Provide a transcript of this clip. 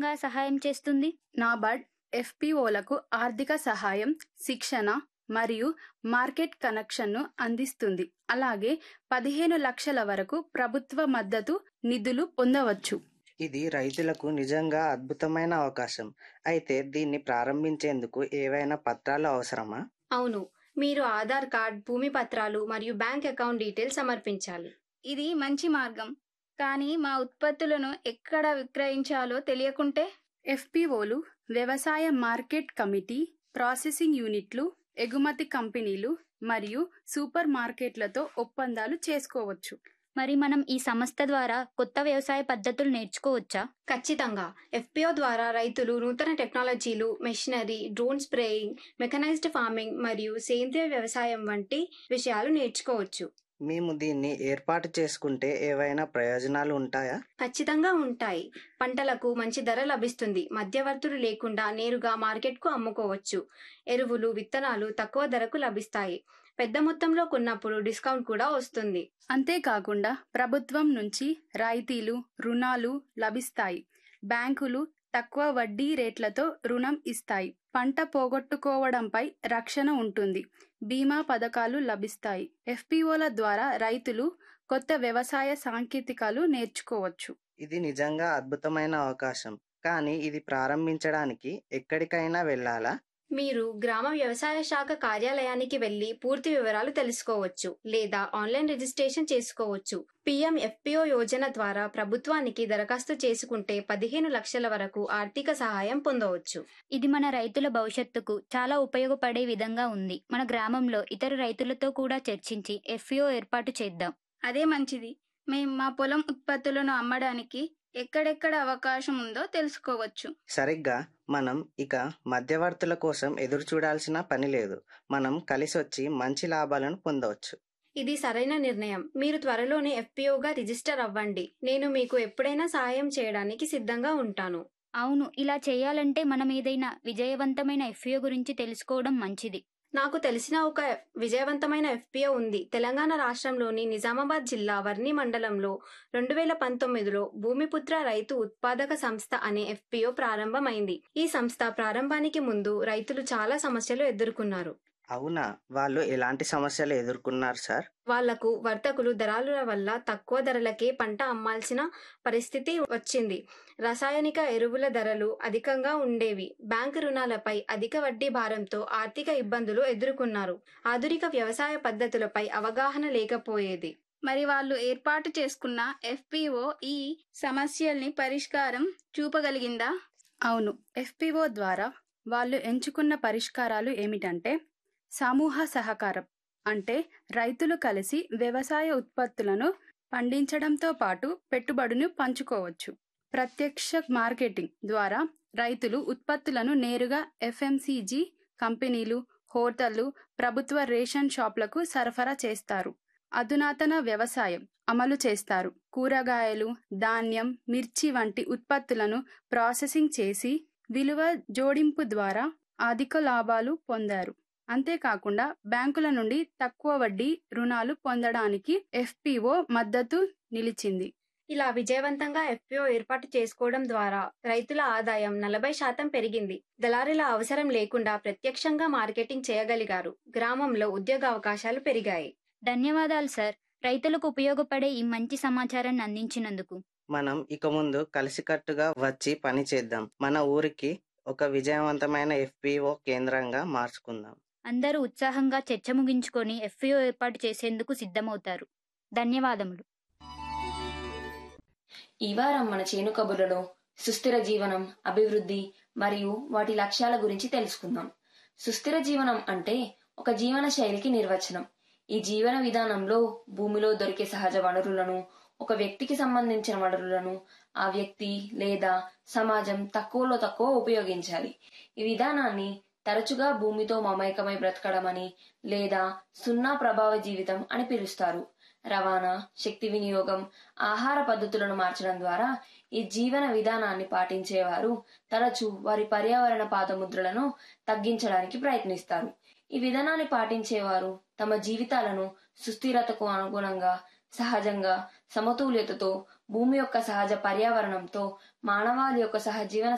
విధంగా సహాయం చేస్తుంది నాబార్డ్ ఎఫ్పిఓలకు ఆర్థిక సహాయం శిక్షణ మరియు మార్కెట్ కనెక్షన్ను అందిస్తుంది అలాగే పదిహేను లక్షల వరకు ప్రభుత్వ మద్దతు నిధులు పొందవచ్చు ఇది రైతులకు నిజంగా అద్భుతమైన అవకాశం అయితే దీన్ని ప్రారంభించేందుకు ఏవైనా పత్రాలు అవసరమా అవును మీరు ఆధార్ కార్డ్ భూమి పత్రాలు మరియు బ్యాంక్ అకౌంట్ డీటెయిల్స్ సమర్పించాలి ఇది మంచి మార్గం కానీ మా ఉత్పత్తులను ఎక్కడ విక్రయించాలో తెలియకుంటే ఎఫ్పిఓలు వ్యవసాయ మార్కెట్ కమిటీ ప్రాసెసింగ్ యూనిట్లు ఎగుమతి కంపెనీలు మరియు సూపర్ మార్కెట్లతో ఒప్పందాలు చేసుకోవచ్చు మరి మనం ఈ సంస్థ ద్వారా కొత్త వ్యవసాయ పద్ధతులు నేర్చుకోవచ్చా ఖచ్చితంగా ఎఫ్పిఓ ద్వారా రైతులు నూతన టెక్నాలజీలు machinery drone spraying mechanised farming మరియు సేంద్రియ వ్యవసాయం వంటి విషయాలు నేర్చుకోవచ్చు మేము దీన్ని ఏర్పాటు చేసుకుంటే ఏవైనా ప్రయోజనాలు ఉంటాయా ఖచ్చితంగా ఉంటాయి పంటలకు మంచి ధర లభిస్తుంది మధ్యవర్తులు లేకుండా నేరుగా మార్కెట్కు అమ్ముకోవచ్చు ఎరువులు విత్తనాలు తక్కువ ధరకు లభిస్తాయి పెద్ద మొత్తంలో కొన్నప్పుడు డిస్కౌంట్ కూడా వస్తుంది అంతేకాకుండా ప్రభుత్వం నుంచి రాయితీలు రుణాలు లభిస్తాయి బ్యాంకులు తక్కువ వడ్డీ రేట్లతో రుణం ఇస్తాయి పంట పోగొట్టుకోవడంపై రక్షణ ఉంటుంది బీమా పథకాలు లభిస్తాయి ఎఫ్పిఓల ద్వారా రైతులు కొత్త వ్యవసాయ సాంకేతికాలు నేర్చుకోవచ్చు ఇది నిజంగా అద్భుతమైన అవకాశం కానీ ఇది ప్రారంభించడానికి ఎక్కడికైనా వెళ్ళాలా మీరు గ్రామ వ్యవసాయ శాఖ కార్యాలయానికి వెళ్లి పూర్తి వివరాలు తెలుసుకోవచ్చు లేదా ఆన్లైన్ రిజిస్ట్రేషన్ చేసుకోవచ్చు పిఎం ఎఫ్పిఓ యోజన ద్వారా ప్రభుత్వానికి దరఖాస్తు చేసుకుంటే పదిహేను లక్షల వరకు ఆర్థిక సహాయం పొందవచ్చు ఇది మన రైతుల భవిష్యత్తుకు చాలా ఉపయోగపడే విధంగా ఉంది మన గ్రామంలో ఇతర రైతులతో కూడా చర్చించి ఎఫ్ఈఓ ఏర్పాటు చేద్దాం అదే మంచిది మేం మా పొలం ఉత్పత్తులను అమ్మడానికి ఎక్కడెక్కడ అవకాశం ఉందో తెలుసుకోవచ్చు సరిగ్గా మనం ఇక మధ్యవర్తుల కోసం ఎదురు చూడాల్సిన పని లేదు మనం కలిసొచ్చి మంచి లాభాలను పొందవచ్చు ఇది సరైన నిర్ణయం మీరు త్వరలోనే ఎఫ్పిఓగా రిజిస్టర్ అవ్వండి నేను మీకు ఎప్పుడైనా సహాయం చేయడానికి సిద్ధంగా ఉంటాను అవును ఇలా చేయాలంటే మనం ఏదైనా విజయవంతమైన ఎఫ్ఈఓ గురించి తెలుసుకోవడం మంచిది నాకు తెలిసిన ఒక విజయవంతమైన ఎఫ్పిఓ ఉంది తెలంగాణ రాష్ట్రంలోని నిజామాబాద్ జిల్లా వర్ణి మండలంలో రెండు వేల పంతొమ్మిదిలో భూమిపుత్ర రైతు ఉత్పాదక సంస్థ అనే ఎఫ్పిఓ ప్రారంభమైంది ఈ సంస్థ ప్రారంభానికి ముందు రైతులు చాలా సమస్యలు ఎదుర్కొన్నారు అవునా వాళ్ళు ఎలాంటి సమస్యలు ఎదుర్కొన్నారు సార్ వాళ్లకు వర్తకులు దళారుల వల్ల తక్కువ ధరలకే పంట అమ్మాల్సిన పరిస్థితి వచ్చింది రసాయనిక ఎరువుల ధరలు అధికంగా ఉండేవి బ్యాంకు రుణాలపై అధిక వడ్డీ భారంతో ఆర్థిక ఇబ్బందులు ఎదుర్కొన్నారు ఆధునిక వ్యవసాయ పద్ధతులపై అవగాహన లేకపోయేది మరి వాళ్ళు ఏర్పాటు చేసుకున్న ఎఫ్పిఓ ఈ సమస్యల్ని పరిష్కారం చూపగలిగిందా అవును ఎఫ్పిఓ ద్వారా వాళ్ళు ఎంచుకున్న పరిష్కారాలు ఏమిటంటే సమూహ సహకారం అంటే రైతులు కలిసి వ్యవసాయ ఉత్పత్తులను పండించడంతో పాటు పెట్టుబడును పంచుకోవచ్చు ప్రత్యక్ష మార్కెటింగ్ ద్వారా రైతులు ఉత్పత్తులను నేరుగా ఎఫ్ఎంసీజీ కంపెనీలు హోటళ్లు ప్రభుత్వ రేషన్ షాప్లకు సరఫరా చేస్తారు అధునాతన వ్యవసాయం అమలు చేస్తారు కూరగాయలు ధాన్యం మిర్చి వంటి ఉత్పత్తులను ప్రాసెసింగ్ చేసి విలువ జోడింపు ద్వారా అధిక లాభాలు పొందారు అంతేకాకుండా బ్యాంకుల నుండి తక్కువ వడ్డీ రుణాలు పొందడానికి ఎఫ్పిఓ మద్దతు నిలిచింది ఇలా విజయవంతంగా ఎఫ్పిఓ ఏర్పాటు చేసుకోవడం ద్వారా రైతుల ఆదాయం నలభై శాతం పెరిగింది దళారీల అవసరం లేకుండా ప్రత్యక్షంగా మార్కెటింగ్ చేయగలిగారు గ్రామంలో ఉద్యోగ అవకాశాలు పెరిగాయి ధన్యవాదాలు సార్ రైతులకు ఉపయోగపడే ఈ మంచి సమాచారాన్ని అందించినందుకు మనం ఇక ముందు కలిసికట్టుగా వచ్చి పని చేద్దాం మన ఊరికి ఒక విజయవంతమైన ఎఫ్పిఓ కేంద్రంగా మార్చుకుందాం అందరూ ఉత్సాహంగా చర్చ ముగించుకొని ఎఫ్ఈఓ ఏర్పాటు చేసేందుకు సిద్ధమవుతారు ధన్యవాదములు ఈ వారం మన చేను కబుర్లలో సుస్థిర జీవనం అభివృద్ధి మరియు వాటి లక్ష్యాల గురించి తెలుసుకుందాం సుస్థిర జీవనం అంటే ఒక జీవన శైలికి నిర్వచనం ఈ జీవన విధానంలో భూమిలో దొరికే సహజ వనరులను ఒక వ్యక్తికి సంబంధించిన వనరులను ఆ వ్యక్తి లేదా సమాజం తక్కువలో తక్కువ ఉపయోగించాలి ఈ విధానాన్ని తరచుగా భూమితో మమైకమై బ్రతకడమని లేదా సున్నా ప్రభావ జీవితం అని పిలుస్తారు రవాణా శక్తి వినియోగం ఆహార పద్ధతులను మార్చడం ద్వారా ఈ జీవన విధానాన్ని పాటించేవారు తరచూ వారి పర్యావరణ పాదముద్రలను తగ్గించడానికి ప్రయత్నిస్తారు ఈ విధానాన్ని పాటించేవారు తమ జీవితాలను సుస్థిరతకు అనుగుణంగా సహజంగా సమతుల్యతతో భూమి యొక్క సహజ పర్యావరణంతో మానవాళి యొక్క సహజీవన